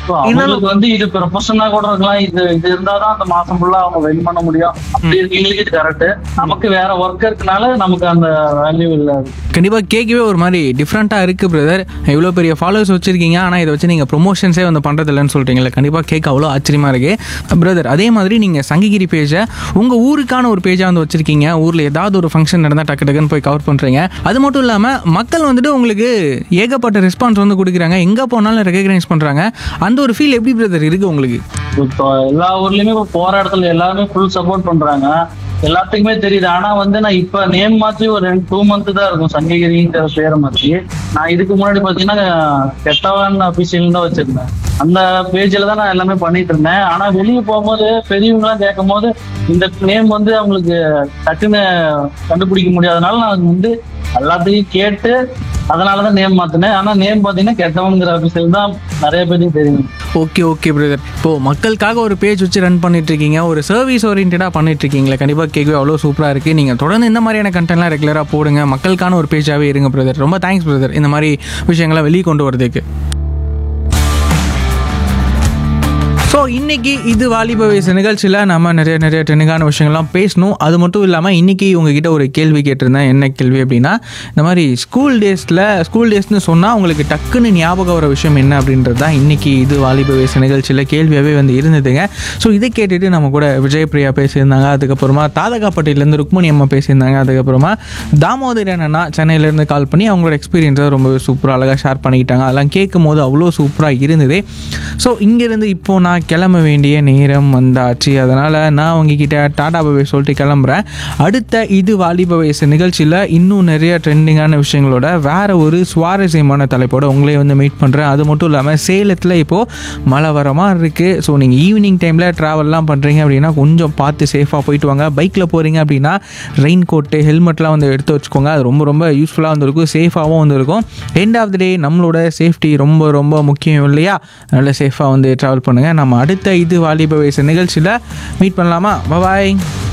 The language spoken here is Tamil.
So, அவங்களுக்கு வந்து இது ப்ரொஃபஷனா கூட இருக்கலாம் இது இது இருந்தாதான் அந்த மாசம் ஃபுல்லா அவங்க வென் பண்ண முடியும் அப்படி இருக்கீங்களுக்கு இது கரெக்ட் நமக்கு வேற ஒர்க் இருக்கனால நமக்கு அந்த வேல்யூ இல்ல கண்டிப்பாக கேட்கவே ஒரு மாதிரி டிஃப்ரெண்ட்டாக இருக்குது பிரதர் இவ்வளோ பெரிய ஃபாலோவர்ஸ் வச்சுருக்கீங்க ஆனால் இதை வச்சு நீங்கள் ப்ரொமோஷன்ஸே வந்து பண்ணுறது இல்லைன்னு சொல்கிறீங்களே கண்டிப்பாக கேட்க அவ்வளோ ஆச்சரியமாக இருக்குது பிரதர் அதே மாதிரி நீங்கள் சங்ககிரி பேஜை உங்கள் ஊருக்கான ஒரு பேஜாக வந்து வச்சுருக்கீங்க ஊரில் ஏதாவது ஒரு ஃபங்க்ஷன் நடந்தால் டக்கு டக்குன்னு போய் கவர் பண்ணுறீங்க அது மட்டும் இல்லாமல் மக்கள் வந்துட்டு உங்களுக்கு ஏகப்பட்ட ரெஸ்பான்ஸ் வந்து கொடுக்குறாங்க எங்கே போனாலும் ரெகக்னைஸ் பண்ணுறாங்க அந்த ஒரு ஃபீல் எப்படி பிரதர் இருக்குது உங்களுக்கு இப்போ எல்லா ஊர்லயுமே இப்போ போற இடத்துல எல்லாருமே ஃபுல் சப்போர்ட் பண்றாங்க எல்லாத்துக்குமே தெரியுது ஆனா வந்து நான் இப்ப நேம் மாத்தி ஒரு ரெண்டு டூ மந்த் தான் இருக்கும் சங்ககிரிங்கிற பேரை மாத்தி நான் இதுக்கு முன்னாடி பாத்தீங்கன்னா கெட்டவன் அபிஷியல் தான் வச்சிருந்தேன் அந்த பேஜ்ல தான் நான் எல்லாமே பண்ணிட்டு இருந்தேன் ஆனா வெளியே போகும்போது பெரியவங்க எல்லாம் கேட்கும் போது இந்த நேம் வந்து அவங்களுக்கு டக்குன்னு கண்டுபிடிக்க முடியாதனால நான் வந்து எல்லாத்தையும் கேட்டு அதனாலதான் நேம் மாத்தினேன் ஆனா நேம் பாத்தீங்கன்னா கெட்டவன்கிற அபிஷியல் தான் நிறைய பேருக்கு தெரியும் ஓகே ஓகே பிரதர் இப்போது மக்களுக்காக ஒரு பேஜ் வச்சு ரன் பண்ணிட்டு இருக்கீங்க ஒரு சர்வீஸ் ஓரியன்டாக பண்ணிட்டு இருக்கீங்களே கண்டிப்பாக கேட்கவே அவ்வளோ சூப்பராக இருக்குது நீங்கள் தொடர்ந்து இந்த மாதிரியான கண்டென்ட்லாம் ரெகுலராக போடுங்க மக்களுக்கான ஒரு பேஜாகவே இருங்க பிரதர் ரொம்ப தேங்க்ஸ் பிரதர் இந்த மாதிரி விஷயங்களை வெளியே கொண்டு வரதுக்கு ஸோ இன்னைக்கு இது வாலிப வயசு நிகழ்ச்சியில் நம்ம நிறைய நிறைய டென்னுக்கான விஷயங்கள்லாம் பேசணும் அது மட்டும் இல்லாமல் இன்னைக்கு உங்ககிட்ட ஒரு கேள்வி கேட்டிருந்தேன் என்ன கேள்வி அப்படின்னா இந்த மாதிரி ஸ்கூல் டேஸில் ஸ்கூல் டேஸ்னு சொன்னால் உங்களுக்கு டக்குன்னு ஞாபகம் வர விஷயம் என்ன அப்படின்றது தான் இன்னைக்கு இது வாலிப வயசு நிகழ்ச்சியில் கேள்வியாகவே வந்து இருந்ததுங்க ஸோ இதை கேட்டுட்டு நம்ம கூட விஜயபிரியா பேசியிருந்தாங்க அதுக்கப்புறமா தாதகாப்பட்டியிலேருந்து ருக்மணி அம்மா பேசியிருந்தாங்க அதுக்கப்புறமா தாமோதரன் அண்ணா சென்னையிலேருந்து கால் பண்ணி அவங்களோட எக்ஸ்பீரியன்ஸை ரொம்பவே சூப்பராக அழகாக ஷேர் பண்ணிக்கிட்டாங்க அதெல்லாம் கேட்கும் போது அவ்வளோ சூப்பராக இருந்தது ஸோ இங்கேருந்து இப்போ நான் கிளம்ப வேண்டிய நேரம் வந்தாச்சு அதனால் நான் உங்ககிட்ட டாடா பாபை சொல்லிட்டு கிளம்புறேன் அடுத்த இது வாலிப வயசு நிகழ்ச்சியில் இன்னும் நிறைய ட்ரெண்டிங்கான விஷயங்களோட வேற ஒரு சுவாரஸ்யமான தலைப்போட உங்களே வந்து மீட் பண்ணுறேன் அது மட்டும் இல்லாமல் சேலத்தில் இப்போது மழை வர மாதிரி இருக்குது ஸோ நீங்கள் ஈவினிங் டைமில் ட்ராவல்லாம் பண்ணுறீங்க அப்படின்னா கொஞ்சம் பார்த்து சேஃபாக போயிட்டு வாங்க பைக்கில் போகிறீங்க அப்படின்னா ரெயின் கோட்டு ஹெல்மெட்லாம் வந்து எடுத்து வச்சுக்கோங்க அது ரொம்ப ரொம்ப யூஸ்ஃபுல்லாக வந்துருக்கும் சேஃபாகவும் வந்துருக்கும் எண்ட் ஆஃப் த டே நம்மளோட சேஃப்டி ரொம்ப ரொம்ப முக்கியம் இல்லையா அதனால் சேஃபாக வந்து ட்ராவல் பண்ணுங்கள் நம்ம அடுத்த இது வாலிப வயசு நிகழ்ச்சியில் மீட் பண்ணலாமா பாய்